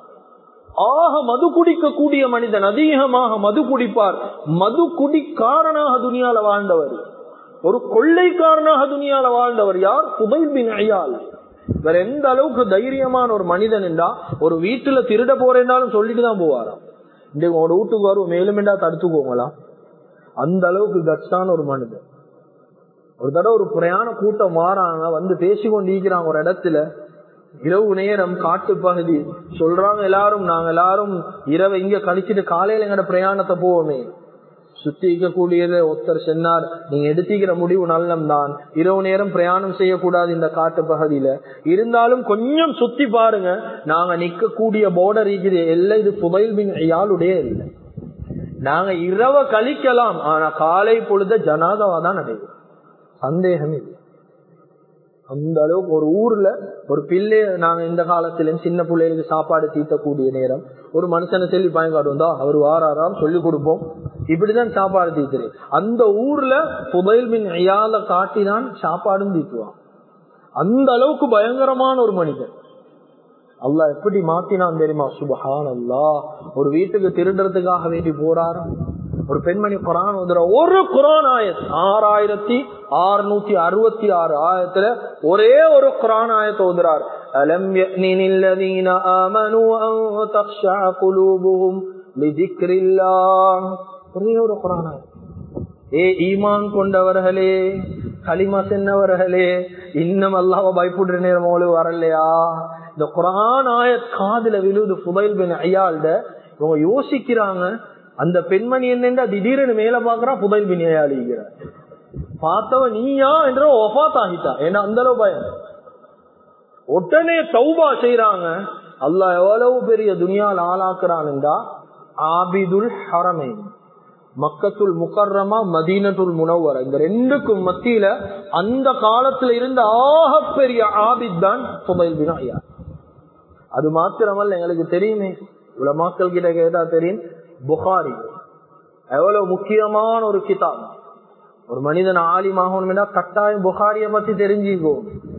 ஆக மது குடிக்கக்கூடிய மனிதன் அதிகமாக மது குடிப்பார் மது குடிக்காரனாக துணியால வாழ்ந்தவர் ஒரு கொள்ளைக்காரனாக துணியால வாழ்ந்தவர் யார் புதைல் பின் ஐயால் வேற எந்த அளவுக்கு தைரியமான ஒரு மனிதன் என்றா ஒரு வீட்டுல திருட போறேன்னாலும் சொல்லிட்டு தான் போவாராம் இந்த உங்களோட வீட்டுக்கு வரும் மேலும் என்றா தடுத்துக்கோங்களா அந்த அளவுக்கு கட்ஸான ஒரு மனிதன் ஒரு தடவை ஒரு பிரயாண கூட்டம் மாறாங்க வந்து பேசி கொண்டிருக்கிறாங்க ஒரு இடத்துல இரவு நேரம் காட்டு பகுதி சொல்றாங்க எல்லாரும் நாங்க எல்லாரும் இரவை இங்க கழிச்சிட்டு காலையில எங்கட பிரயாணத்தை போவோமே சுத்தி இருக்கக்கூடியது ஒருத்தர் சொன்னார் நீங்க எடுத்துக்கிற முடிவு நல்லம் தான் இரவு நேரம் பிரயாணம் செய்யக்கூடாது இந்த காட்டு பகுதியில இருந்தாலும் கொஞ்சம் சுத்தி பாருங்க நாங்க நிக்கக்கூடிய போர்டர் இருக்குது எல்லாம் இது புதையல் பின் யாளுடைய இல்லை நாங்க இரவ கழிக்கலாம் ஆனா காலை பொழுத ஜனாதாவா தான் நடைபெறும் சந்தேகம் இல்லை அந்த அளவுக்கு ஒரு ஊர்ல ஒரு பிள்ளை நாங்க இந்த காலத்திலும் சின்ன பிள்ளைகளுக்கு சாப்பாடு தீட்டக்கூடிய நேரம் ஒரு மனுஷனை சொல்லி பயன்காடுவதா அவர் வாராராம் சொல்லி கொடுப்போம் இப்படிதான் சாப்பாடு தீத்துரு அந்த ஊர்ல புதையல் மின் ஐயால காட்டிதான் சாப்பாடும் தீட்டுவான் அந்த அளவுக்கு பயங்கரமான ஒரு மனிதன் அல்லா எப்படி மாத்தினான் தெரியுமா சுபஹான் அல்லா ஒரு வீட்டுக்கு திருடுறதுக்காக வேண்டி போறாராம் ஒரு பெண்மணி குரான் ஓதுற ஒரு குரான் ஆயத் ஆறாயிரத்தி அறுநூத்தி அறுபத்தி ஆறு ஆயத்துல ஒரே ஒரு குரான் ஆயத்தை ஓதுறார் அலம் الذين آمنوا أن تخشع قلوبهم لذكر الله ஒரே ஒரு குரான் ஆயத் ஏ ஈமான் கொண்டவர்களே களிமா சென்னவர்களே இன்னும் அல்லாஹ் பயப்படுற நேரம் அவளுக்கு வரலையா இந்த குரான் ஆயத் காதுல விழுது புதைல் பின் ஐயாள்ட இவங்க யோசிக்கிறாங்க அந்த பெண்மணி என்னென்றா திடீரெனு மேல பாக்குறான் புதைல் பின் ஐயாளிக்கிறார் பார்த்தவன் நீயா என்ற ஒஃபாத் ஆகிட்டா ஏன்னா அந்த அளவு பயம் உடனே தௌபா செய்யறாங்க அல்லாஹ் எவ்வளவு பெரிய துனியால் ஆளாக்குறான்டா ஆபிதுல் ஹரமை மக்கத்துல் முக்கர்ரமா மதீனத்துல் முனவர இந்த ரெண்டுக்கும் மத்தியில அந்த காலத்துல இருந்த ஆகப்பெரிய ஆபித் தான் புதைல் பின் ஐயா அது மாத்திரமல்ல எங்களுக்கு தெரியுமே உலமாக்கள் கிட்ட கேட்டா தெரியும் புகாரி எவ்வளவு முக்கியமான ஒரு கிதாப் ஒரு மனிதன் ஆலிமாகணும்னா கட்டாயம் புகாரிய பத்தி தெரிஞ்சுக்கோ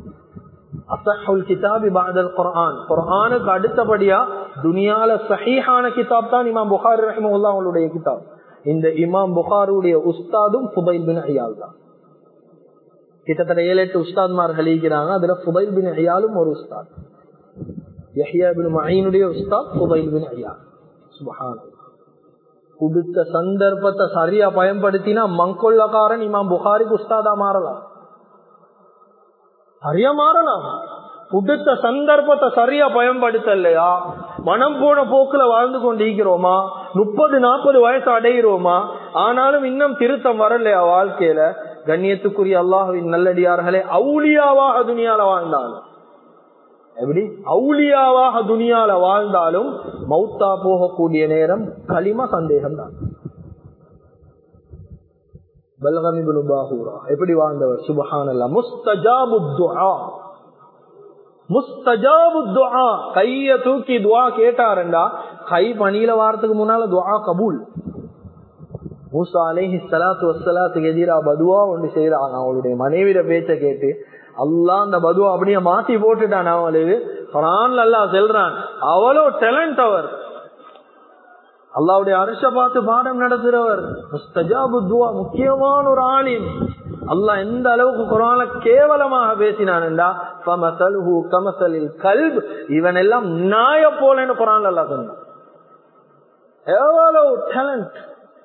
அசஹுல் கிதாபி பாதல் குர்ஆன் குர்ஆனுக்கு அடுத்தபடியா துனியால சஹீஹான கிதாப் தான் இமாம் புகாரி ரஹிமஹுல்லா அவங்களுடைய கிதாப் இந்த இமாம் புகாருடைய உஸ்தாதும் புதைல் பின் ஐயால் தான் கிட்டத்தட்ட ஏழு எட்டு உஸ்தாத்மார்கள் இருக்கிறாங்க அதுல புதைல் பின் ஐயாலும் ஒரு உஸ்தாத் யஹ்யா பின் மஹீனுடைய உஸ்தாத் புதைல் பின் ஐயால் சுபஹான் கொடுத்த சந்தர்ப்பத்தை சரியா பயன்படுத்தினா மங்கொள்ளக்காரன் இமாம் புகாரிக்கு உஸ்தாதா மாறலாம் சரியா மாறலாம் கொடுத்த சந்தர்ப்பத்தை சரியா பயன்படுத்தலையா மனம் போன போக்குல வாழ்ந்து கொண்டிருக்கிறோமா முப்பது நாற்பது வயசு அடைகிறோமா ஆனாலும் இன்னும் திருத்தம் வரலையா வாழ்க்கையில கண்ணியத்துக்குரிய அல்லாஹுவின் நல்லடியார்களே அவுளியாவாக துணியால வாழ்ந்தாலும் எப்படி அவுளியாவாக துணியால வாழ்ந்தாலும் மௌத்தா போகக்கூடிய நேரம் களிம சந்தேகம் தான் எப்படி வாழ்ந்தவர் சுபஹானல்லா முஸ்தஜாபு துஆ முஸ்தஜாபு துஆ கைய தூக்கி துஆ கேட்டாருண்டா கை பணியில வாரத்துக்கு முன்னால துஆ கபூல் மூசா அலேஹி சலாத்து வசலாத்துக்கு எதிரா பதுவா ஒன்று செய்யறாங்க அவளுடைய மனைவிட பேச்ச கேட்டு அல்லா அந்த பதுவா அப்படியே மாத்தி போட்டுட்டான் அவளுக்கு குரான்ல எல்லாம் செல்றான் அவ்வளோ டேலண்ட் அவர் அல்லாவுடைய அரச பார்த்து பாடம் நடத்துறவர் முஸ்தஜாபு துவா முக்கியமான ஒரு ஆளின் அல்லாஹ் எந்த அளவுக்கு குரான கேவலமாக பேசினான்டா கமசலில் கல்ப் இவன் எல்லாம் நாய போலன்னு குரான் அல்லா சொன்னான் எவ்வளவு டேலண்ட்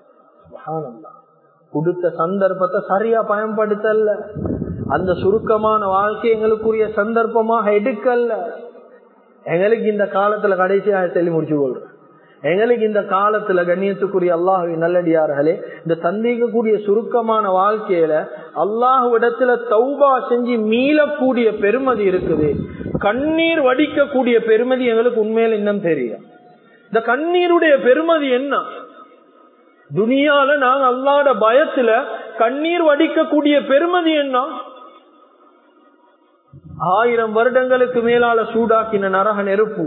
கொடுத்த சந்தர்ப்பத்தை சரியா பயன்படுத்தல அந்த சுருக்கமான வாழ்க்கை எங்களுக்குரிய சந்தர்ப்பமாக எடுக்கல எங்களுக்கு இந்த காலத்துல கடைசியாக சொல்லி முடிச்சு கொள்றேன் எங்களுக்கு இந்த காலத்துல கண்ணியத்துக்குரிய அல்லாஹு நல்லடியார்களே இந்த சந்திக்கக்கூடிய சுருக்கமான வாழ்க்கையில அல்லாஹுவிடத்துல தௌபா செஞ்சு மீளக்கூடிய பெருமதி இருக்குது கண்ணீர் வடிக்கக்கூடிய பெருமதி எங்களுக்கு உண்மையில இன்னும் தெரியும் இந்த கண்ணீருடைய பெருமதி என்ன துனியால நாங்க அல்லாட பயத்துல கண்ணீர் வடிக்கக்கூடிய பெருமதி என்ன ஆயிரம் வருடங்களுக்கு மேலால சூடாக்கின நரக நெருப்பு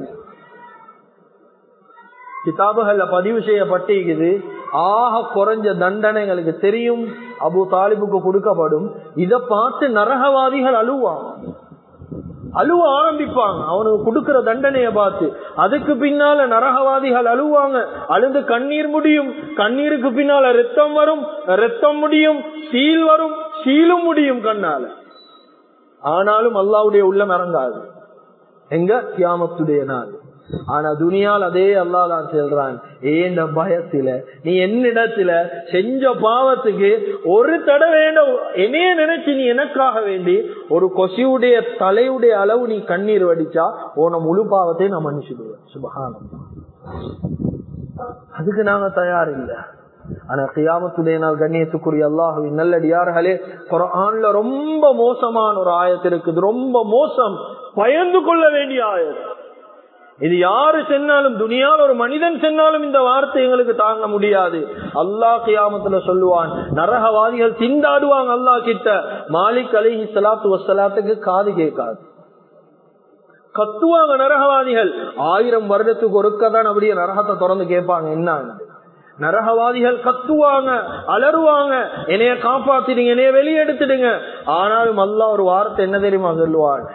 கிதாபுகள்ல பதிவு செய்யப்பட்டிருக்குது ஆக குறைஞ்ச தண்டனை எங்களுக்கு தெரியும் அபு தாலிபுக்கு கொடுக்கப்படும் இத பார்த்து நரகவாதிகள் அழுவான் அழுவ ஆரம்பிப்பாங்க அவனுக்கு கொடுக்கிற தண்டனைய பார்த்து அதுக்கு பின்னால நரகவாதிகள் அழுவாங்க அழுந்து கண்ணீர் முடியும் கண்ணீருக்கு பின்னால ரத்தம் வரும் ரத்தம் முடியும் சீல் வரும் சீலும் முடியும் கண்ணால ஆனாலும் அல்லாவுடைய உள்ளம் இறங்காது எங்க கியாமத்துடைய நாள் ஆனா துனியால் அதே அல்லாதான் செல்றான் ஏந்த பயத்துல நீ என்னிடத்துல செஞ்ச பாவத்துக்கு ஒரு தடவை என்னைய நினைச்சு நீ எனக்காக வேண்டி ஒரு கொசியுடைய தலையுடைய அளவு நீ கண்ணீர் வடிச்சா உன முழு பாவத்தை நான் மன்னிச்சுடுவேன் சுபகானம் அதுக்கு நாங்க தயார் இல்லை ஆனா கியாமத்துடைய நாள் கண்ணியத்துக்குரிய அல்லாஹுவின் நல்லடியார்களே குரான்ல ரொம்ப மோசமான ஒரு ஆயத்து இருக்குது ரொம்ப மோசம் பயந்து கொள்ள வேண்டிய ஆயத்து இது யாரு சென்னாலும் துணியால் ஒரு மனிதன் சென்னாலும் இந்த வார்த்தை எங்களுக்கு தாங்க முடியாது அல்லாஹ் கியாமத்துல சொல்லுவான் நரகவாதிகள் திண்டாடுவாங்க அல்லாஹ் கிட்ட மாலிக் அலிஹி சலாத்து வசலாத்துக்கு காது கேட்காது கத்துவாங்க நரகவாதிகள் ஆயிரம் வருடத்துக்கு ஒருக்கதான் அப்படியே நரகத்தை திறந்து கேட்பாங்க என்ன நரகவாதிகள் கத்துவாங்க அலறுவாங்க என்னைய காப்பாத்திடுங்க என்னைய வெளியெடுத்துடுங்க ஆனாலும் அல்லா ஒரு வார்த்தை என்ன தெரியுமா சொல்லுவான்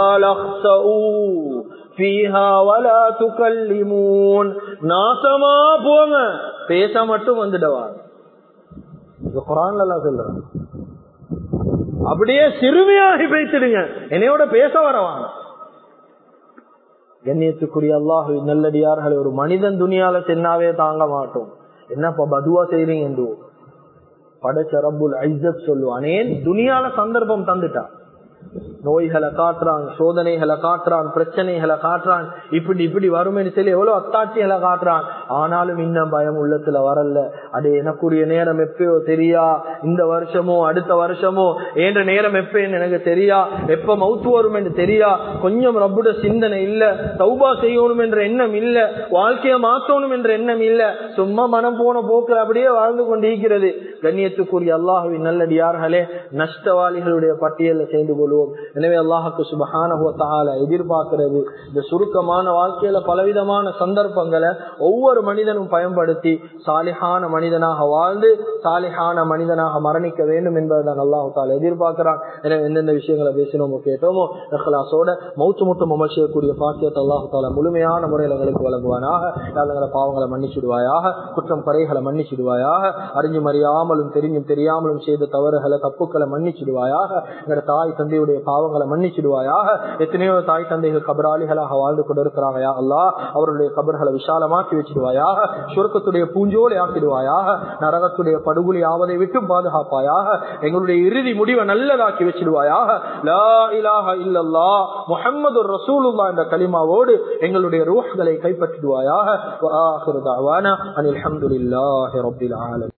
நாசமா போங்க பேச மட்டும் வந்துடுவாங்க குரான்ல சொல்றாங்க அப்படியே சிறுமையாகி பேசிடுங்க என்னையோட பேச வரவாங்க கண்ணியத்துக்குரிய அல்லாஹு நல்லடியார்கள் ஒரு மனிதன் துணியால சென்னாவே தாங்க மாட்டோம் என்னப்பா பதுவா செய்றீங்க என்று படைச்ச ரப்புல் ஐசத் சொல்லுவான் ஏன் துணியால சந்தர்ப்பம் தந்துட்டான் நோய்களை காட்டுறான் சோதனைகளை காட்டுறான் பிரச்சனைகளை காட்டுறான் இப்படி இப்படி வரும்னு சொல்லி எவ்வளவு அத்தாட்சிகளை காட்டுறான் ஆனாலும் இன்னும் பயம் உள்ளத்துல வரல அது எனக்குரிய நேரம் எப்பயோ தெரியா இந்த வருஷமோ அடுத்த வருஷமோ என்ற நேரம் எப்பன்னு எனக்கு தெரியா எப்ப மவுத்து வரும் என்று தெரியா கொஞ்சம் ரப்புட சிந்தனை இல்ல சௌபா செய்யணும் என்ற எண்ணம் இல்ல வாழ்க்கையை மாற்றணும் என்ற எண்ணம் இல்ல சும்மா மனம் போன போக்கில் அப்படியே வாழ்ந்து கொண்டிருக்கிறது கண்ணியத்துக்குரிய அல்லாஹுவின் நல்லடியார்களே நஷ்டவாளிகளுடைய பட்டியலில் சேர்ந்து கொள்வோம் எனவே அல்லாஹுக்கு சுபகான எதிர்பார்க்கிறது இந்த சுருக்கமான வாழ்க்கையில பலவிதமான சந்தர்ப்பங்களை ஒவ்வொரு மனிதனும் பயன்படுத்தி சாலிஹான மனிதனாக வாழ்ந்து சாலிஹான மனிதனாக மரணிக்க வேண்டும் என்பதுதான் அல்லாஹு தால எதிர்பார்க்கிறான் எனவே எந்தெந்த விஷயங்களை பேசினோமோ கேட்டோமோ இஹ்லாசோட மௌத்து முட்டும் அமல் செய்யக்கூடிய பாக்கியத்தை அல்லாஹு தால முழுமையான முறையில் எங்களுக்கு வழங்குவானாக எங்களை பாவங்களை மன்னிச்சிடுவாயாக குற்றம் குறைகளை மன்னிச்சிடுவாயாக அறிஞ்சு மறியாமல் நாங்களும் தெரிஞ்சும் தெரியாமலும் செய்த தவறுகளை தப்புக்களை மன்னிச்சிடுவாயாக எங்களோட தாய் தந்தையுடைய பாவங்களை மன்னிச்சிடுவாயாக எத்தனையோ தாய் தந்தைகள் கபராளிகளாக வாழ்ந்து கொண்டிருக்கிறாங்க யா அல்லா அவருடைய கபர்களை விசாலமாக்கி வச்சிடுவாயாக சுருக்கத்துடைய பூஞ்சோலை ஆக்கிடுவாயாக நரகத்துடைய படுகொலி ஆவதை விட்டும் பாதுகாப்பாயாக எங்களுடைய இறுதி முடிவை நல்லதாக்கி வச்சிடுவாயாக லா இலாஹ இல்லல்லா முஹம்மது ரசூலுல்லா என்ற கலிமாவோடு எங்களுடைய ரூஹ்களை கைப்பற்றிடுவாயாக வ ஆகிரு தஅவானா அனில் ஹம்துலில்லாஹி ரப்பில் ஆலமீன்